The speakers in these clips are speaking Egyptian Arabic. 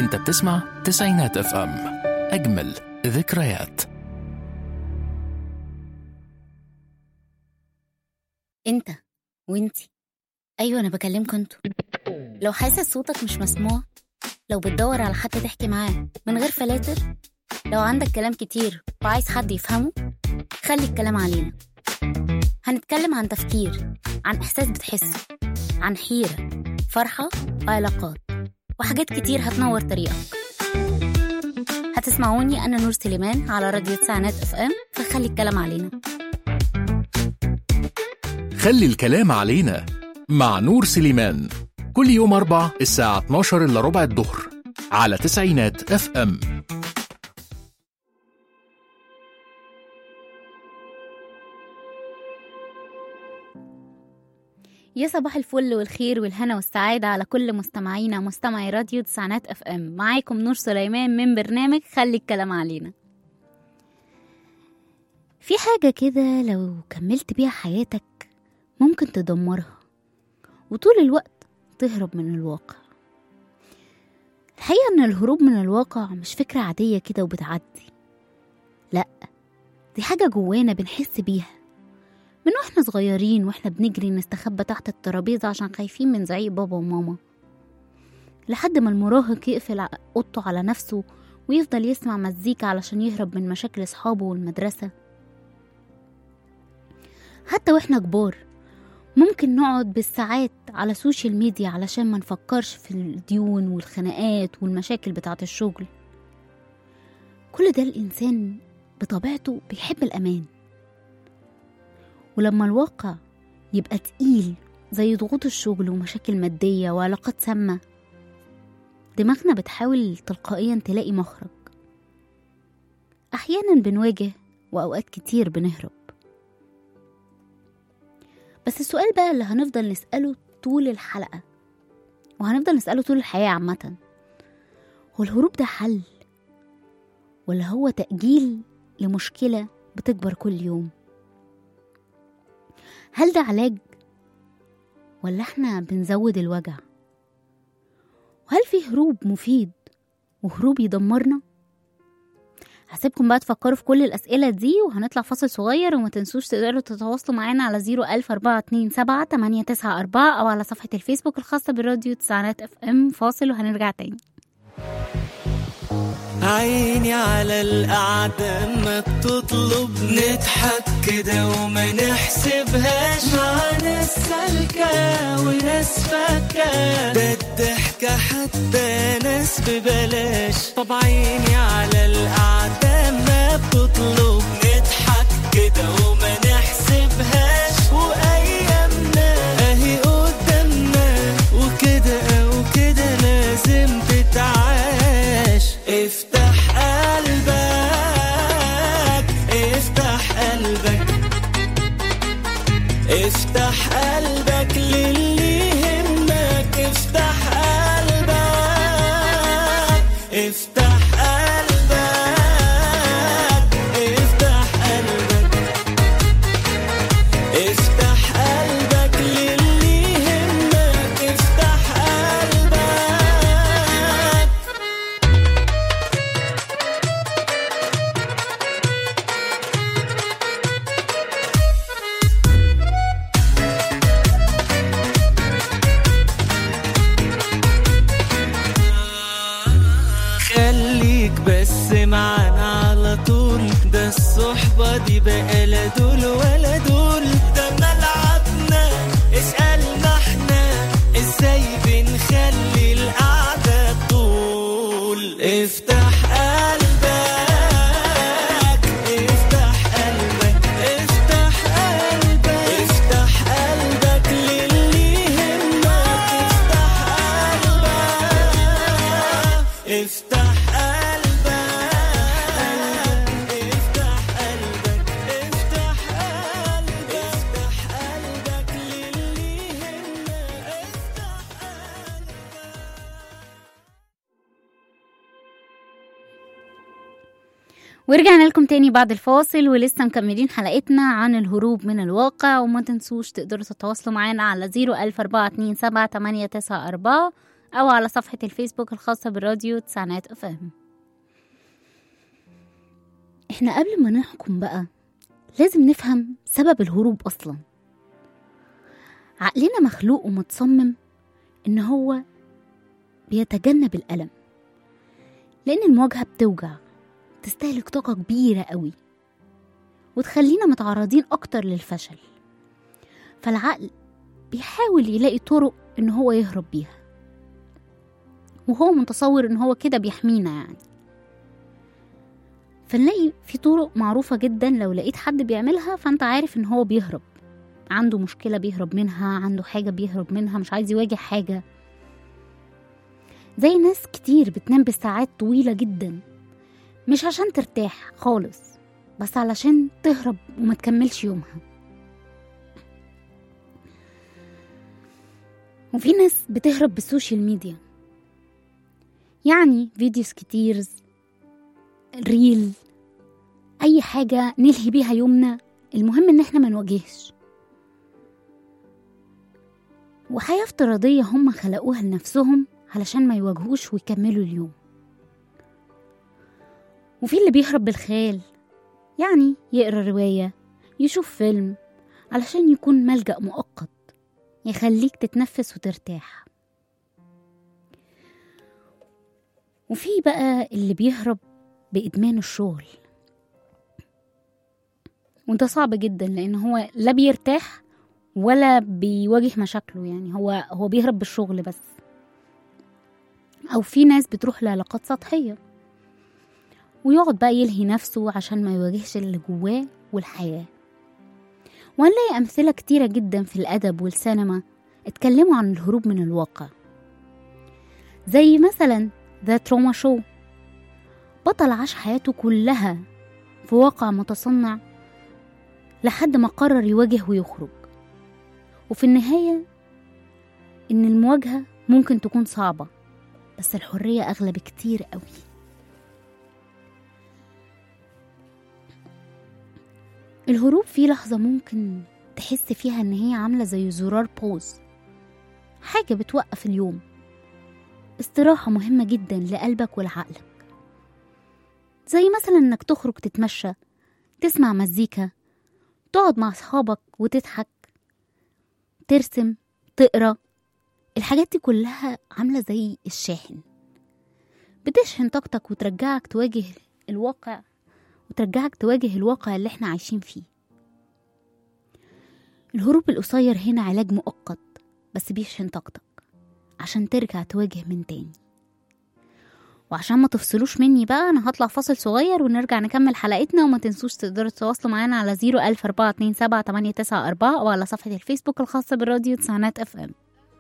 انت بتسمع تسعينات اف ام اجمل ذكريات انت وانتي ايوه انا بكلمكوا انتوا لو حاسس صوتك مش مسموع لو بتدور على حد تحكي معاه من غير فلاتر لو عندك كلام كتير وعايز حد يفهمه خلي الكلام علينا هنتكلم عن تفكير عن احساس بتحسه عن حيره فرحه وعلاقات وحاجات كتير هتنور طريقك هتسمعوني انا نور سليمان على راديو تسعينات اف ام فخلي الكلام علينا خلي الكلام علينا مع نور سليمان كل يوم أربع الساعة 12 إلا ربع الظهر على تسعينات اف ام يا صباح الفل والخير والهنا والسعادة على كل مستمعينا ومستمعي راديو تسعينات اف ام معاكم نور سليمان من برنامج خلي الكلام علينا في حاجة كده لو كملت بيها حياتك ممكن تدمرها وطول الوقت تهرب من الواقع الحقيقة ان الهروب من الواقع مش فكرة عادية كده وبتعدي لأ دي حاجة جوانا بنحس بيها من واحنا صغيرين واحنا بنجري نستخبى تحت الترابيزة عشان خايفين من زعيق بابا وماما لحد ما المراهق يقفل ع- اوضته على نفسه ويفضل يسمع مزيكا علشان يهرب من مشاكل اصحابه والمدرسة حتى واحنا كبار ممكن نقعد بالساعات على السوشيال ميديا علشان ما نفكرش في الديون والخناقات والمشاكل بتاعة الشغل كل ده الإنسان بطبيعته بيحب الأمان ولما الواقع يبقى تقيل زي ضغوط الشغل ومشاكل مادية وعلاقات سامة دماغنا بتحاول تلقائيا تلاقي مخرج أحيانا بنواجه وأوقات كتير بنهرب بس السؤال بقى اللي هنفضل نسأله طول الحلقة وهنفضل نسأله طول الحياة عامة هو الهروب ده حل ولا هو تأجيل لمشكلة بتكبر كل يوم هل ده علاج ولا احنا بنزود الوجع وهل في هروب مفيد وهروب يدمرنا هسيبكم بقى تفكروا في كل الأسئلة دي وهنطلع فاصل صغير وما تنسوش تقدروا تتواصلوا معانا على زيرو ألف أربعة اتنين سبعة تمانية تسعة أربعة أو على صفحة الفيسبوك الخاصة بالراديو تسعينات اف ام فاصل وهنرجع تاني عيني على القعدة ما بتطلب نضحك كده وما نحسبهاش مع ناس سالكة وناس فاكة ده الضحكة حتى ناس ببلاش طب عيني على القعدة ما بتطلب نضحك كده وما نحسبهاش وأيامنا أهي قدامنا وكده أو كده لازم تتعاش افتح قلبك افتح قلبك افتح قلبك للي يهمك افتح قلبك افتح قلبك افتح قلبك افتح قلبك للي يهمك افتح قلبك خليك بس معانا على طول ده الصحبة دي بقى لا دول ولا دول ده ملعبنا اسألنا احنا ازاي بنخلي القعدة طول افتح قلبك افتح قلبك افتح قلبك افتح قلبك للي يهمك افتح قلبك افتح قلبك افتح قلبك افتح قلبك افتح قلبك للي يهمك افتح قلبك ورجعنا لكم تاني بعد الفاصل ولسه مكملين حلقتنا عن الهروب من الواقع وما تنسوش تقدروا تتواصلوا معانا على زيرو ألف أربعة اتنين سبعة تمانية تسعة أربعة أو على صفحة الفيسبوك الخاصة بالراديو تسعينات اف ام احنا قبل ما نحكم بقى لازم نفهم سبب الهروب أصلا عقلنا مخلوق ومتصمم إن هو بيتجنب الألم لأن المواجهة بتوجع تستهلك طاقة كبيرة قوي وتخلينا متعرضين أكتر للفشل فالعقل بيحاول يلاقي طرق إن هو يهرب بيها وهو متصور إن هو كده بيحمينا يعني فنلاقي في طرق معروفة جدا لو لقيت حد بيعملها فأنت عارف إن هو بيهرب عنده مشكلة بيهرب منها عنده حاجة بيهرب منها مش عايز يواجه حاجة زي ناس كتير بتنام بالساعات طويلة جدا مش عشان ترتاح خالص بس علشان تهرب وما تكملش يومها وفي ناس بتهرب بالسوشيال ميديا يعني فيديوز كتير ريل اي حاجة نلهي بيها يومنا المهم ان احنا ما نواجهش وحياة افتراضية هم خلقوها لنفسهم علشان ما يواجهوش ويكملوا اليوم وفي اللي بيهرب بالخيال يعني يقرا رواية يشوف فيلم علشان يكون ملجأ مؤقت يخليك تتنفس وترتاح وفي بقى اللي بيهرب بإدمان الشغل وده صعب جدا لأن هو لا بيرتاح ولا بيواجه مشاكله يعني هو هو بيهرب بالشغل بس أو في ناس بتروح لعلاقات سطحية ويقعد بقى يلهي نفسه عشان ما يواجهش اللي جواه والحياة وهنلاقي أمثلة كتيرة جدا في الأدب والسينما اتكلموا عن الهروب من الواقع زي مثلا ذا تروما شو بطل عاش حياته كلها في واقع متصنع لحد ما قرر يواجه ويخرج وفي النهاية إن المواجهة ممكن تكون صعبة بس الحرية أغلى بكتير قوي الهروب في لحظة ممكن تحس فيها إن هي عاملة زي زرار بوز حاجة بتوقف اليوم استراحة مهمة جدا لقلبك ولعقلك زي مثلا إنك تخرج تتمشى تسمع مزيكا تقعد مع أصحابك وتضحك ترسم تقرا الحاجات دي كلها عاملة زي الشاحن بتشحن طاقتك وترجعك تواجه الواقع وترجعك تواجه الواقع اللي احنا عايشين فيه الهروب القصير هنا علاج مؤقت بس بيشحن طاقتك عشان ترجع تواجه من تاني وعشان ما تفصلوش مني بقى انا هطلع فاصل صغير ونرجع نكمل حلقتنا وما تنسوش تقدروا تتواصلوا معانا على زيرو ألف أربعة اتنين سبعة تمانية تسعة أربعة أو على صفحة الفيسبوك الخاصة بالراديو تسعينات اف ام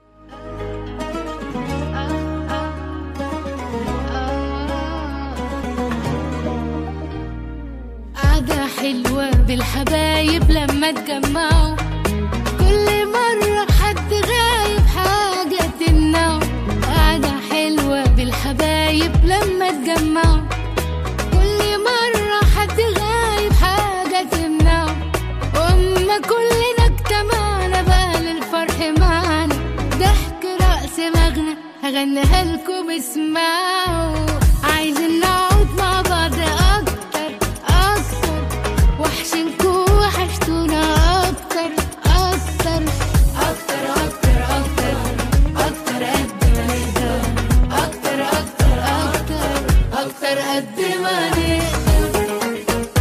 قعدة حلوة بالحبايب لما تجمعوا كل مرة حد غايب حاجة تمنعه قعدة حلوة بالحبايب لما تجمعوا كل مرة حد غايب حاجة تمنعه وأما كلنا اجتمعنا بقى للفرح معانا ضحك رأس مغنى هغنيها لكم اسمعوا عايزين نقعد مع بعض أكتر أكتر وحشنكوا وحشتونا أكتر أكتر أكتر أكتر أكتر أكتر قد ما نقدر أكتر أكتر أكتر أكتر قد ما نقدر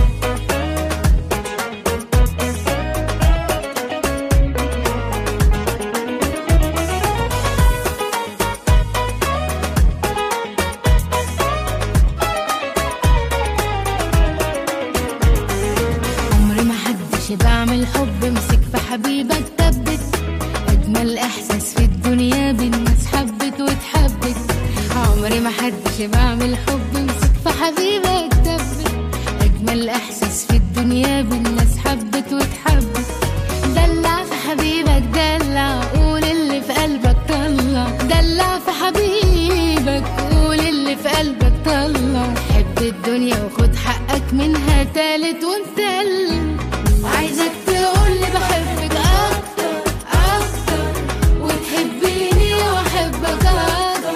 عمري ما حدش بعمل حب مسك في حبيبك ثبت اجمل احساس في الدنيا بالناس حبت واتحبت عمري ما حدش بعمل حب مسك في حبيبك ثبت اجمل احساس في الدنيا بالناس حبت واتحبت دلع في حبيبك دلع قول اللي في قلبك طلع دلع في حبيبك قول اللي في قلبك طلع حب الدنيا وخد حقك منها تالت ومتلت عايزك تقولي بحبك اكتر اكتر وتحبيني واحبك اكتر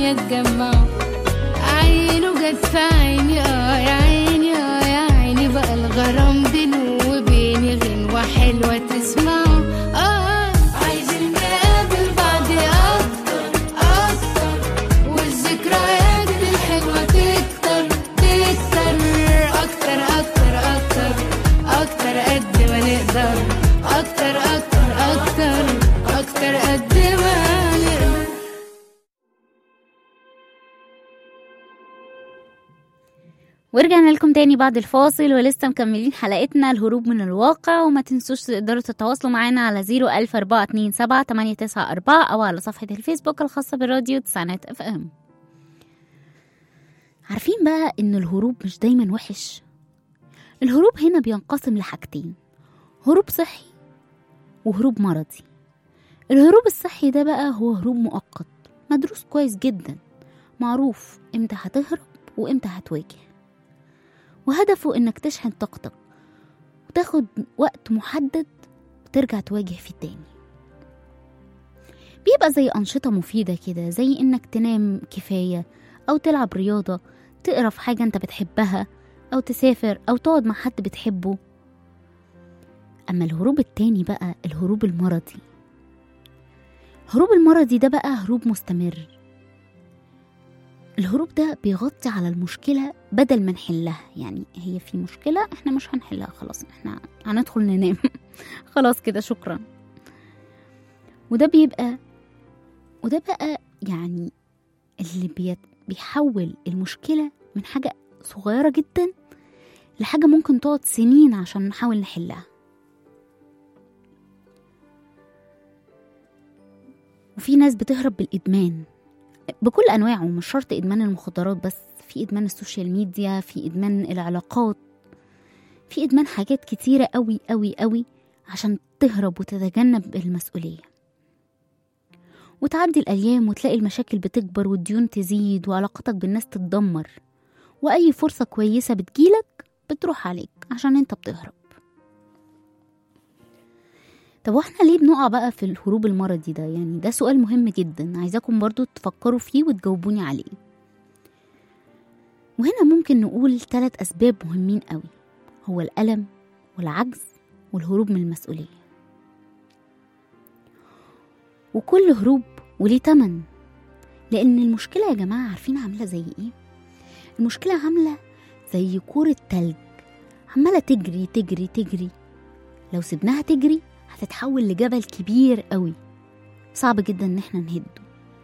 ولا اتجمعوا عينه جت في عيني اه يا عيني اه يا عيني بقى الغرام بينه وبيني غنوة حلوة تسمعه اه عايزين نقابل بعض اكتر اكتر والذكريات الحلوة تكتر تكتر اكتر اكتر اكتر اكتر قد ما نقدر اكتر اكتر اكتر اكتر قد ما نقدر ورجعنا لكم تاني بعد الفاصل ولسه مكملين حلقتنا الهروب من الواقع وما تنسوش تقدروا تتواصلوا معانا على 01427 أو على صفحة الفيسبوك الخاصة بالراديو تسعينات اف ام عارفين بقى إن الهروب مش دايما وحش الهروب هنا بينقسم لحاجتين هروب صحي وهروب مرضي الهروب الصحي ده بقى هو هروب مؤقت مدروس كويس جدا معروف امتى هتهرب وامتى هتواجه وهدفه انك تشحن طاقتك وتاخد وقت محدد وترجع تواجه فيه تاني بيبقى زي أنشطة مفيدة كده زي إنك تنام كفاية أو تلعب رياضة تقرا في حاجة أنت بتحبها أو تسافر أو تقعد مع حد بتحبه أما الهروب التاني بقى الهروب المرضي الهروب المرضي ده بقى هروب مستمر الهروب ده بيغطي على المشكلة بدل ما نحلها يعني هي في مشكلة احنا مش هنحلها خلاص احنا هندخل ننام خلاص كده شكرا وده بيبقى وده بقى يعني اللي بي... بيحول المشكلة من حاجة صغيرة جدا لحاجة ممكن تقعد سنين عشان نحاول نحلها وفي ناس بتهرب بالإدمان بكل أنواعه مش شرط إدمان المخدرات بس في إدمان السوشيال ميديا في إدمان العلاقات في إدمان حاجات كتيرة قوي قوي قوي عشان تهرب وتتجنب المسؤولية وتعدي الأيام وتلاقي المشاكل بتكبر والديون تزيد وعلاقتك بالناس تتدمر وأي فرصة كويسة بتجيلك بتروح عليك عشان انت بتهرب طب واحنا ليه بنقع بقى في الهروب المرضي ده يعني ده سؤال مهم جدا عايزاكم برضو تفكروا فيه وتجاوبوني عليه وهنا ممكن نقول ثلاث أسباب مهمين قوي هو الألم والعجز والهروب من المسؤولية وكل هروب وليه تمن لأن المشكلة يا جماعة عارفين عاملة زي إيه؟ المشكلة عاملة زي كورة تلج عمالة تجري تجري تجري لو سبناها تجري هتتحول لجبل كبير قوي صعب جدا ان احنا نهده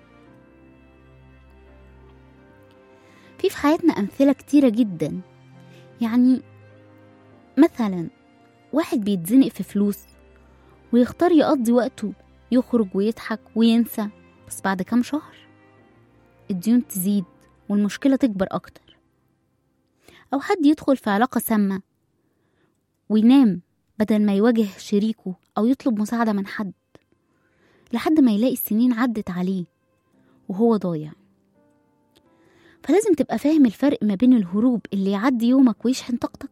في في حياتنا امثله كتيره جدا يعني مثلا واحد بيتزنق في فلوس ويختار يقضي وقته يخرج ويضحك وينسى بس بعد كام شهر الديون تزيد والمشكلة تكبر أكتر أو حد يدخل في علاقة سامة وينام بدل ما يواجه شريكه أو يطلب مساعدة من حد لحد ما يلاقي السنين عدت عليه وهو ضايع فلازم تبقى فاهم الفرق ما بين الهروب اللي يعدي يومك ويشحن طاقتك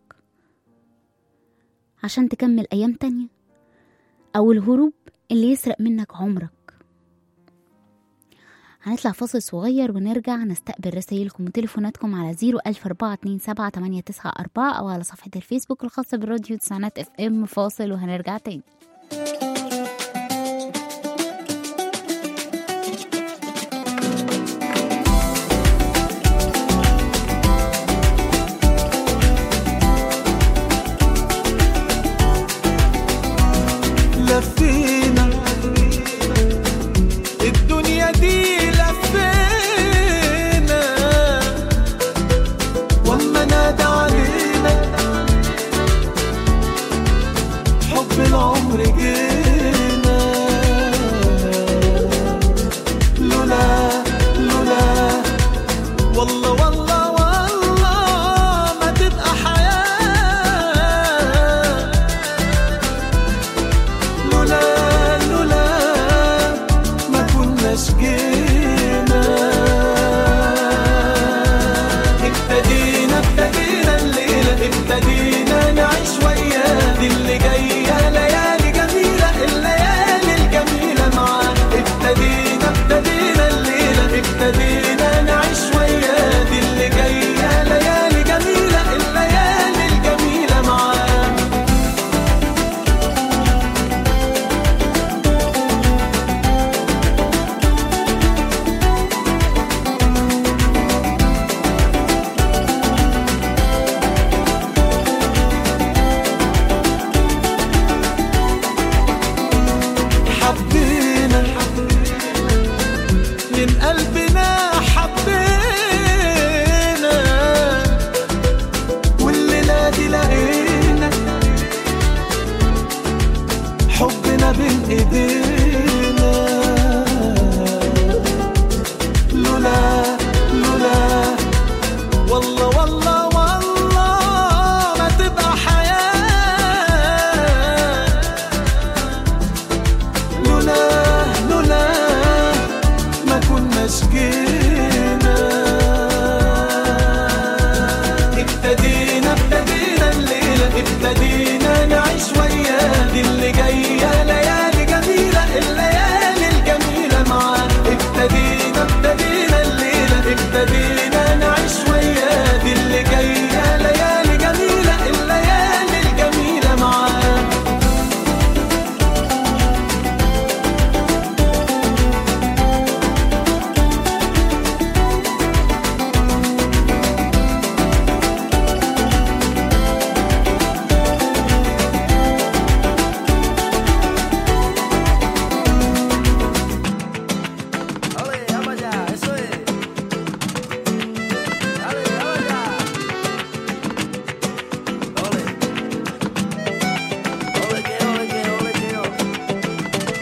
عشان تكمل أيام تانية أو الهروب اللي يسرق منك عمرك هنطلع فاصل صغير ونرجع نستقبل رسايلكم وتليفوناتكم على 014278994 أو على صفحة الفيسبوك الخاصة بالراديو تسعينات اف ام فاصل وهنرجع تاني لفينا الدنيا دي لفينا واما نادى علينا حب العمر وشكينا ابتدينا ابتدينا الليلة ابتدينا نعيش وياه دي اللي جاية ليالي جميلة الليالي الجميلة معاه ابتدينا ابتدينا الليلة ابتدينا نعيش وياه دي اللي جاية ليالي جميلة الليالي الجميلة معاه ¡Ole, vamos allá! ¡Eso es! ¡Dale, vamos allá! ¡Ole! ¡Ole, que ole, que ole, que ole!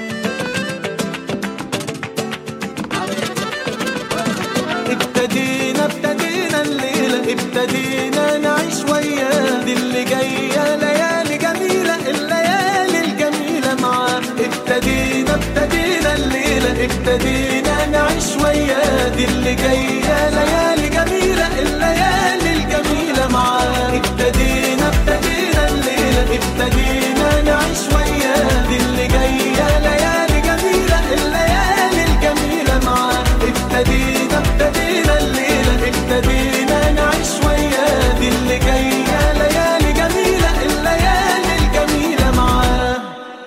ابتدينا ابتدينا الليلة ابتدينا نعيش وياه دي اللي جاية ليالي جميلة الليالي الجميلة معاه ابتدينا ابتدينا الليلة ابتدينا نعيش وياه دي اللي جاية ليالي جميلة الليالي الجميلة معاه ابتدينا ابتدينا الليلة ابتدينا نعيش وياه دي اللي جاية ليالي جميلة الليالي الجميلة معاه ابتدينا ابتدينا الليلة ابتدينا نعيش وياه دي اللي جاية ليالي جميلة الليالي الجميلة معاه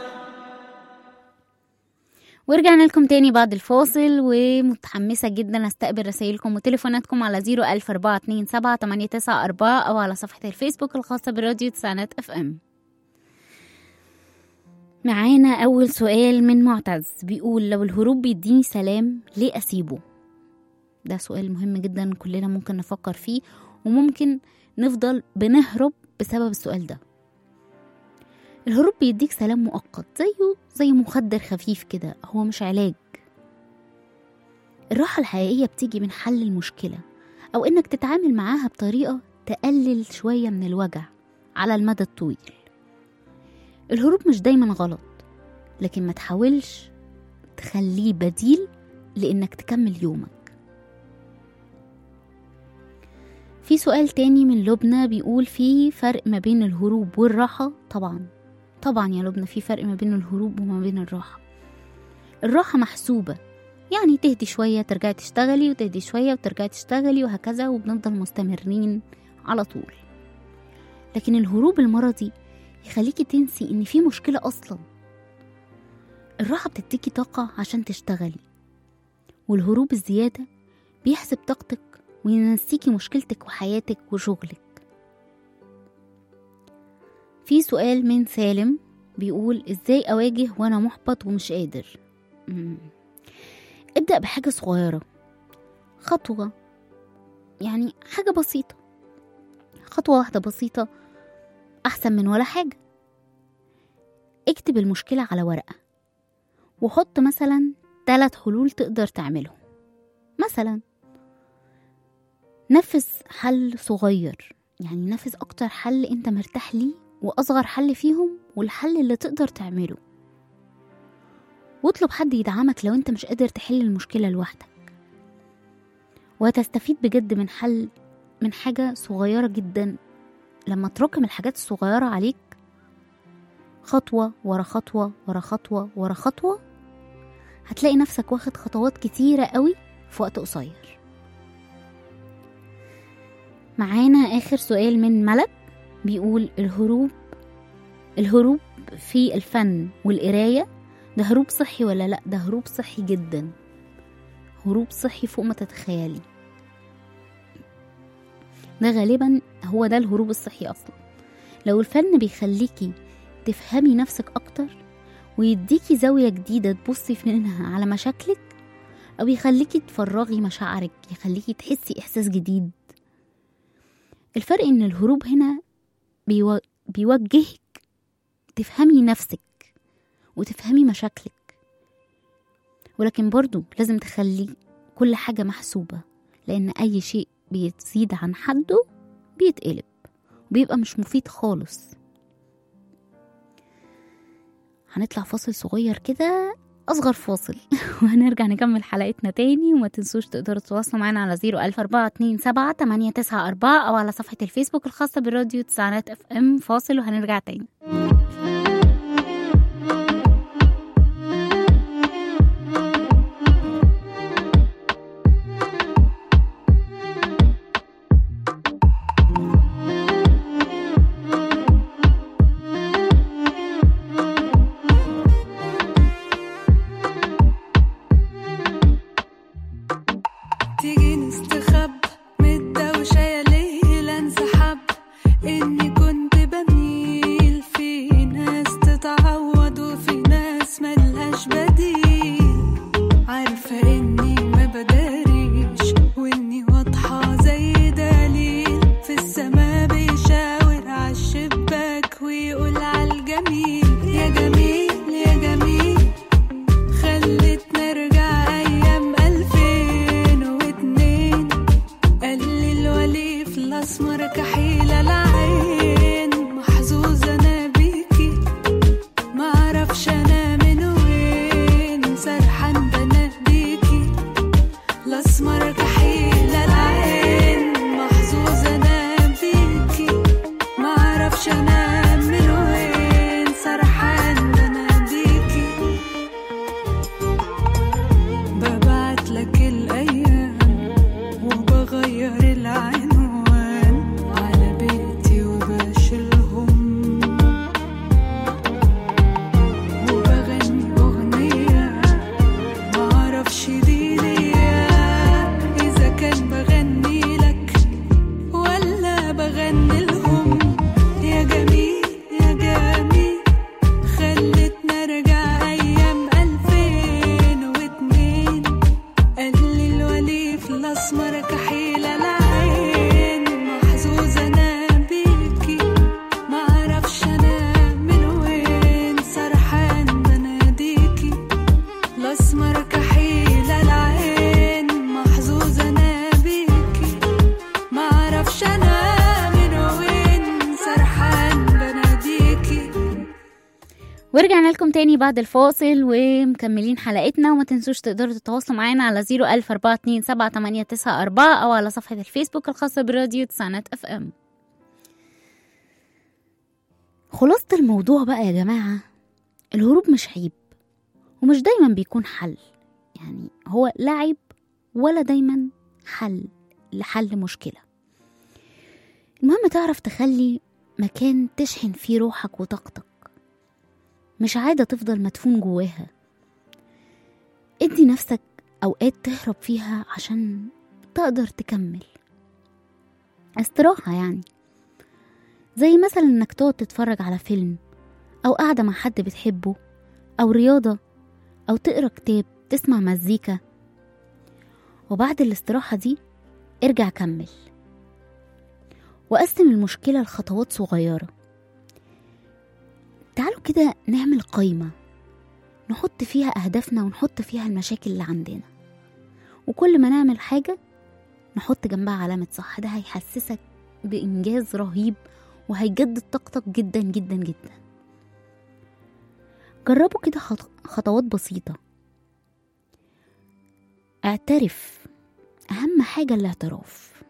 ورجعنا لكم تاني بعد الفاصل ومتحمسة جدا استقبل رسائلكم وتليفوناتكم على 01427 أو على صفحة الفيسبوك الخاصة براديو تسعينات اف ام معانا أول سؤال من معتز بيقول لو الهروب بيديني سلام ليه أسيبه؟ ده سؤال مهم جدا كلنا ممكن نفكر فيه وممكن نفضل بنهرب بسبب السؤال ده الهروب بيديك سلام مؤقت زيه زي مخدر خفيف كده هو مش علاج الراحة الحقيقية بتيجي من حل المشكلة أو إنك تتعامل معاها بطريقة تقلل شوية من الوجع على المدى الطويل الهروب مش دايما غلط لكن ما تحاولش تخليه بديل لإنك تكمل يومك في سؤال تاني من لبنى بيقول في فرق ما بين الهروب والراحة طبعا طبعا يا لبنى في فرق ما بين الهروب وما بين الراحة الراحة محسوبة يعني تهدي شوية ترجعي تشتغلي وتهدي شوية وترجعي تشتغلي وهكذا وبنفضل مستمرين على طول لكن الهروب المرضي يخليكي تنسي ان في مشكلة اصلا الراحة بتديكي طاقة عشان تشتغلي والهروب الزيادة بيحسب طاقتك وينسيكي مشكلتك وحياتك وشغلك في سؤال من سالم بيقول ازاي اواجه وانا محبط ومش قادر مم. ابدأ بحاجة صغيرة خطوة يعني حاجة بسيطة خطوة واحدة بسيطة أحسن من ولا حاجة اكتب المشكلة على ورقة وحط مثلا ثلاث حلول تقدر تعملهم مثلا نفذ حل صغير يعني نفذ أكتر حل أنت مرتاح ليه وأصغر حل فيهم والحل اللي تقدر تعمله واطلب حد يدعمك لو أنت مش قادر تحل المشكلة لوحدك وهتستفيد بجد من حل من حاجة صغيرة جدا لما تراكم الحاجات الصغيرة عليك خطوة ورا خطوة ورا خطوة ورا خطوة هتلاقي نفسك واخد خطوات كتيرة قوي في وقت قصير معانا آخر سؤال من ملك بيقول الهروب الهروب في الفن والقراية ده هروب صحي ولا لأ ده هروب صحي جدا هروب صحي فوق ما تتخيلي ده غالبا هو ده الهروب الصحي أصلا لو الفن بيخليكي تفهمي نفسك أكتر ويديكي زاوية جديدة تبصي منها على مشاكلك أو يخليكي تفرغي مشاعرك يخليكي تحسي إحساس جديد الفرق إن الهروب هنا بيو... بيوجهك تفهمي نفسك وتفهمي مشاكلك ولكن برضو لازم تخلي كل حاجة محسوبة لأن أي شيء بيزيد عن حده بيتقلب بيبقى مش مفيد خالص هنطلع فاصل صغير كده أصغر فاصل وهنرجع نكمل حلقتنا تاني وما تنسوش تقدروا تتواصلوا معانا على 01427 894 أو على صفحة الفيسبوك الخاصة بالراديو تسعينات اف ام فاصل وهنرجع تاني تيجي نستخب من الدوشة يا ليل انسحب إني كنت بميل في ناس تتعوض وفي ناس ملهاش بديل عارفة إني ما بداريش وإني واضحة زي دليل في السما بيشاور عالشباك ويقول عالجميل يا جميل يا جميل خلتنا نرجع أيام ألفين واتنين قلل الوليف الأسمر كحيل العين محظوظة أنا بيكي معرفش أنا من وين سرحان بناديكي الأسمر كحيل العين محظوظة أنا بيكي معرفش أنا من وين سرحان بناديكي ببعت لك الأيام وبغير العنوان على بيتي وبشيلهم وبغني أغنية معرفش دي ليا إذا كان بغني لك ولا بغني لهم يا جميل يا جميل خلتنا نرجع أيام ألفين واتنين قلي الوليف الأسمر كحيل العين محظوظة أنا بيكي معرفش أنا من وين سرحان بناديكي الأسمر كحيل العين محظوظة أنا بيكي معرفش أنا من وين سرحان بناديكي ورجعنا لكم تاني بعد الفاصل ومكملين حلقتنا وما تنسوش تقدروا تتواصلوا معانا على 01427 أو على صفحة الفيسبوك الخاصة براديو تسعينات اف ام خلاصة الموضوع بقى يا جماعة الهروب مش عيب ومش دايما بيكون حل يعني هو لا عيب ولا دايما حل لحل مشكلة المهم تعرف تخلي مكان تشحن فيه روحك وطاقتك مش عادة تفضل مدفون جواها ادي نفسك أوقات تهرب فيها عشان تقدر تكمل استراحة يعني زي مثلا انك تقعد تتفرج على فيلم أو قاعدة مع حد بتحبه أو رياضة أو تقرا كتاب تسمع مزيكا وبعد الاستراحة دي ارجع كمل وقسم المشكلة لخطوات صغيرة تعالوا كده نعمل قايمة نحط فيها أهدافنا ونحط فيها المشاكل اللي عندنا وكل ما نعمل حاجة نحط جنبها علامة صح ده هيحسسك بإنجاز رهيب وهيجدد طاقتك جدا جدا جدا جربوا كده خط- خطوات بسيطة اعترف أهم حاجة الاعتراف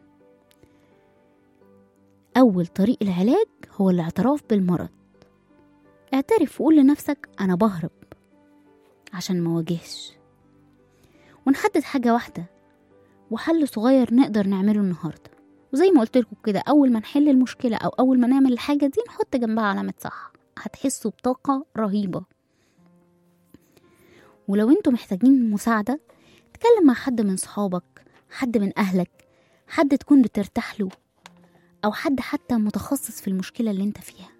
أول طريق العلاج هو الاعتراف بالمرض اعترف وقول لنفسك أنا بهرب عشان ما واجهش ونحدد حاجة واحدة وحل صغير نقدر نعمله النهاردة وزي ما قلت لكم كده أول ما نحل المشكلة أو أول ما نعمل الحاجة دي نحط جنبها علامة صح هتحسوا بطاقة رهيبة ولو انتوا محتاجين مساعدة اتكلم مع حد من صحابك حد من أهلك حد تكون بترتاح له أو حد حتى متخصص في المشكلة اللي انت فيها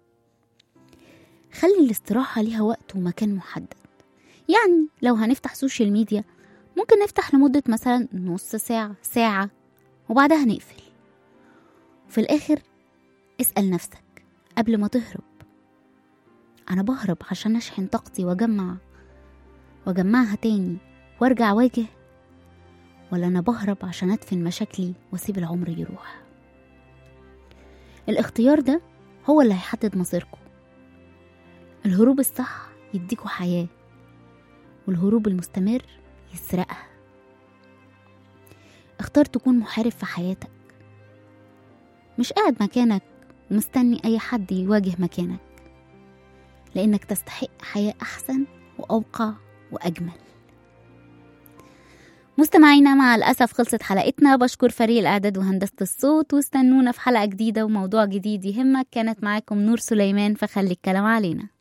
خلي الاستراحة ليها وقت ومكان محدد يعني لو هنفتح سوشيال ميديا ممكن نفتح لمدة مثلا نص ساعة ساعة وبعدها نقفل في الآخر اسأل نفسك قبل ما تهرب أنا بهرب عشان أشحن طاقتي وأجمع وأجمعها تاني وأرجع أواجه ولا أنا بهرب عشان أدفن مشاكلي وأسيب العمر يروح الاختيار ده هو اللي هيحدد مصيركم الهروب الصح يديكوا حياة والهروب المستمر يسرقها اختار تكون محارب في حياتك مش قاعد مكانك ومستني أي حد يواجه مكانك لأنك تستحق حياة أحسن وأوقع وأجمل مستمعينا مع الأسف خلصت حلقتنا بشكر فريق الإعداد وهندسة الصوت واستنونا في حلقة جديدة وموضوع جديد يهمك كانت معاكم نور سليمان فخلي الكلام علينا